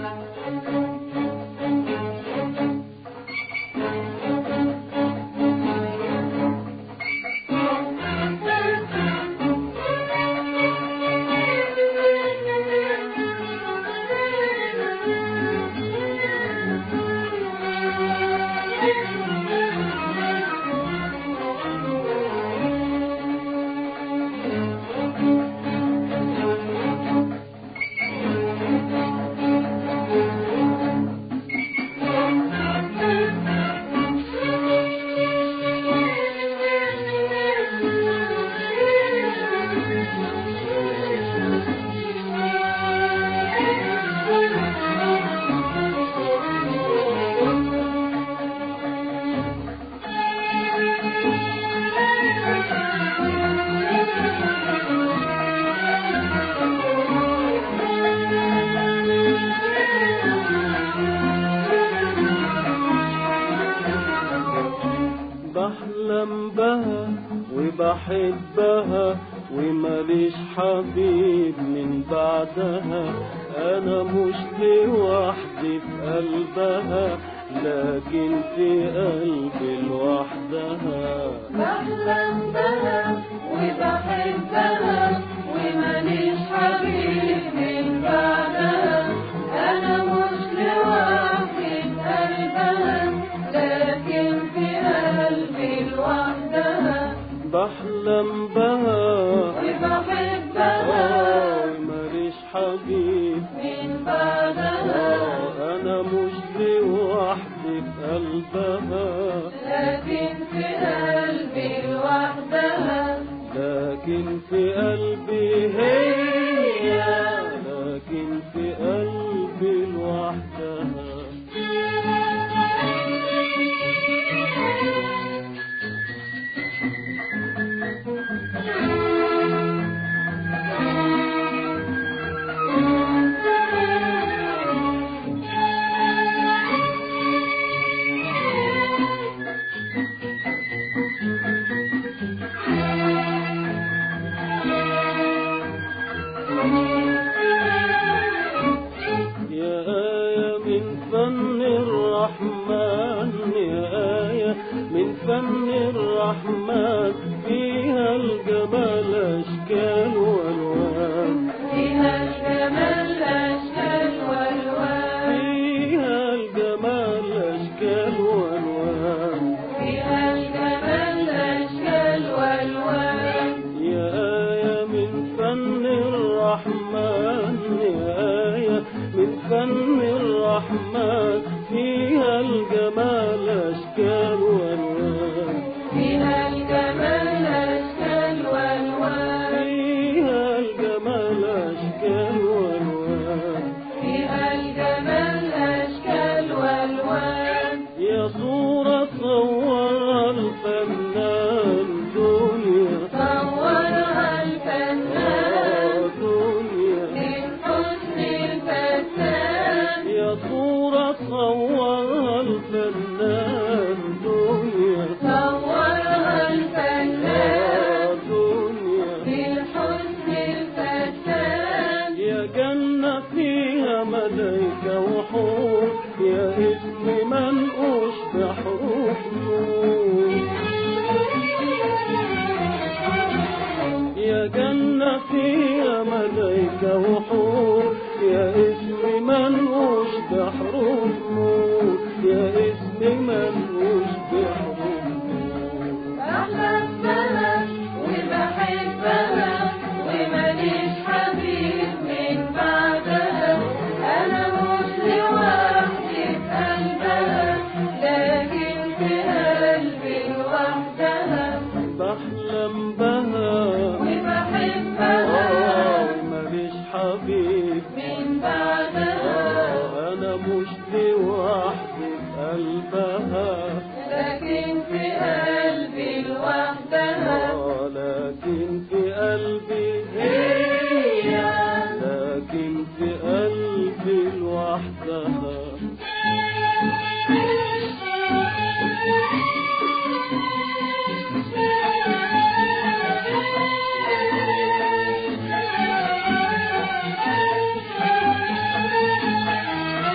بحلم بها وبحبها وماليش حبيب من بعدها انا مش لوحدي في قلبها لكن في قلبي لوحدها بحلم بها وبحبها وماليش حبيب من بعدها أنا مش لوحدي في قلبها لكن في قلبي لوحدها بحلم بها وبحبها وماليش حبيب من بعدها انا مش لوحدي في قلبها لكن في قلبي لوحدها لكن في قلبي هي لكن في قلبي لوحدها يا آية من فن الرحمن يا آية من فن الرحمن فيها الجمال أشكال وألوان فيها الجمال أشكال والوان فيها الجمال أشكال وألوان فيها الجمال أشكال والوان يا آية من فن الرحمن يا آية من فن الرحمن فيها الجمال أشكال وألوان فيها الجمال أشكال والوان فيها الجمال أشكال وألوان فيها الجمال أشكال والوان يا صورة صورها الفنان دنيا صورها الفنان دنيا من حسن الفتان يا صورة صورها الفنان دنيا صورها الفنان دنيا من حسن الفتان يا جنة فيها ملايكة وحور يا اسم منقوش بحروف نور يا جنة فيها ملايكة وحور يا اسم منقوش بحروف نور يا اسم منقوش بحروف نور بحبها وبحبها وماليش حبيب من بعدها أنا مش لوحدي في قلبها لكن في قلبي لوحدها بحلم بها وبحبها ماليش حبيب من بعدها انا مش لوحدي في قلبها لكن في قلبي لوحدها لكن في قلبي هي لكن في قلبي لوحدها Thank you.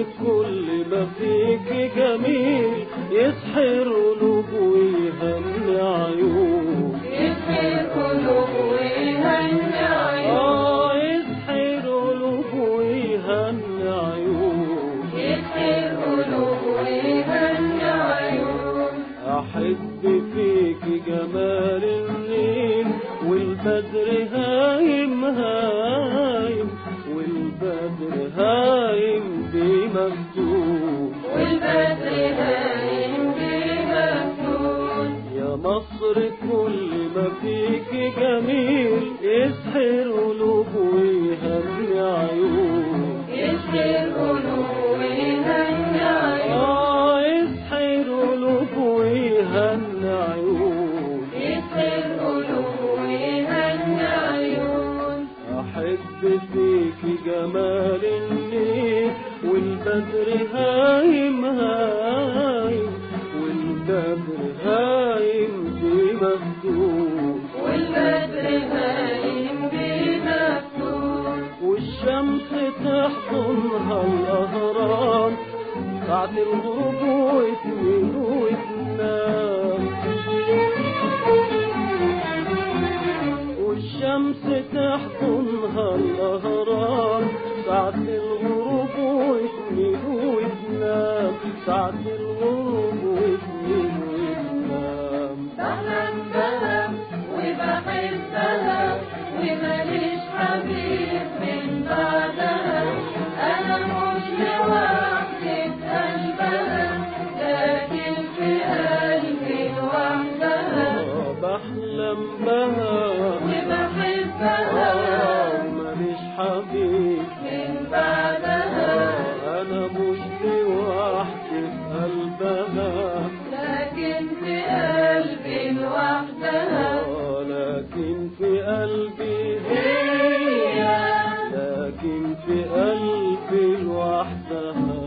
كل ما فيك جميل يسحر قلوب ويهني عيون يسحر قلوب ويهني عيون آه يسحر قلوب ويهني عيون يسحر قلوب ويهني عيون أحب فيك جمال النيل والبدر هايم هايم والبدر هايم بمكتوب والبدر هايم بمفتون يا مصر كل ما فيك جميل يسحر قلوب ويهني عيون يسحر قلوب ويهني عيون آه يسحر قلوب ويهني عيون يسحر قلوب ويهني عيون أحب فيك جمال النيل والبدر هايم هايم والبدر هايم بمفتوح والبدر هايم بمفتون والشمس تحضنها الأهرام بعد الغروب وتميل وتنام والشمس تحضنها الأهرام ساعة الغروب وتميل وتنام ساعة الغروب وتميل وتنام بحلم بها وبحبها وماليش حبيب من بعدها أنا مش لوحدي في قلبها لكن في قلبي لوحدها آه، بحلم بها وبحبها آه، ماليش حبيب من بعدها أنا مش لوحدي في قلبها لكن في قلبي لوحدها آه، لكن في قلبي هي لكن في قلبي لوحدها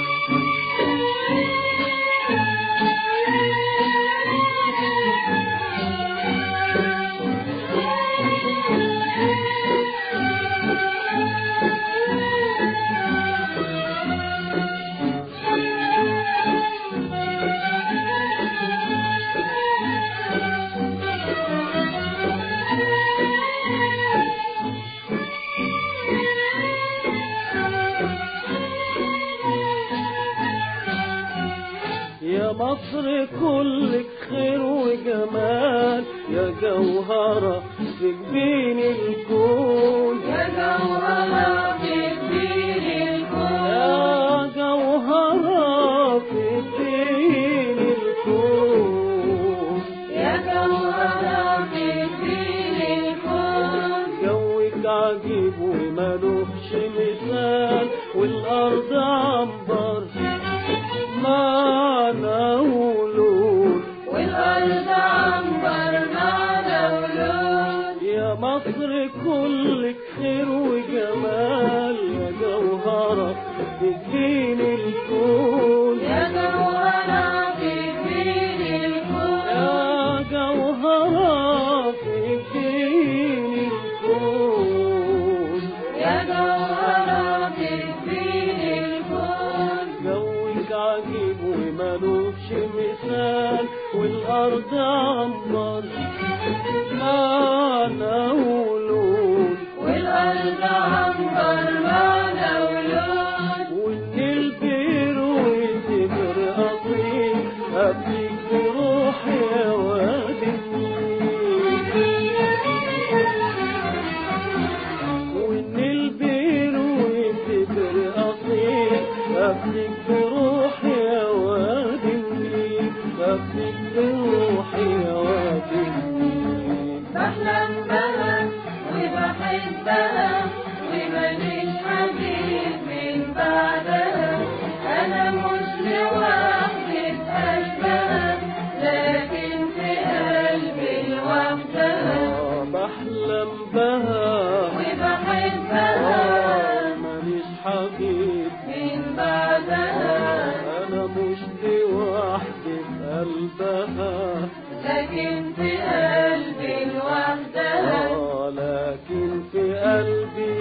يا مصر كلك خير وجمال يا جوهرة في جبين الكون يا جوهرة في كبير الكون يا جوهرة في جبين الكون يا جوهرة في كبير الكون جوك عجيب ومالوش مثال والأرض عنبر معنا ولون والأرض عنبر معنا ولون يا مصر كلك خير وجمال يا جوهرة في دين الكون يا جوهرة في كبير الكون يا جوهرة في دين الكون يا جوهرة في كبير الكون جوك عجيب ومالوش مثال والأرض عنبر معنا ولون والأرض عنبر معنا ولون والنيل بيروي تبر أصيل أبيك بروحي يا وادي النيل والنيل بيروي تبر أصيل أبيك بروحي يا وادي النيل أبيك بروحي يا وادي النيل بحلم بها وبحبها وماليش حبيب من بعدها أنا مش لوحدي في قلبها لكن في قلبي لوحدها آه، بحلم بها وبحبها آه، ماليش حبيب من بعدها أنا مش لوحدي في قلبها لكن في قلبي لوحدها آه، لكن في قلبي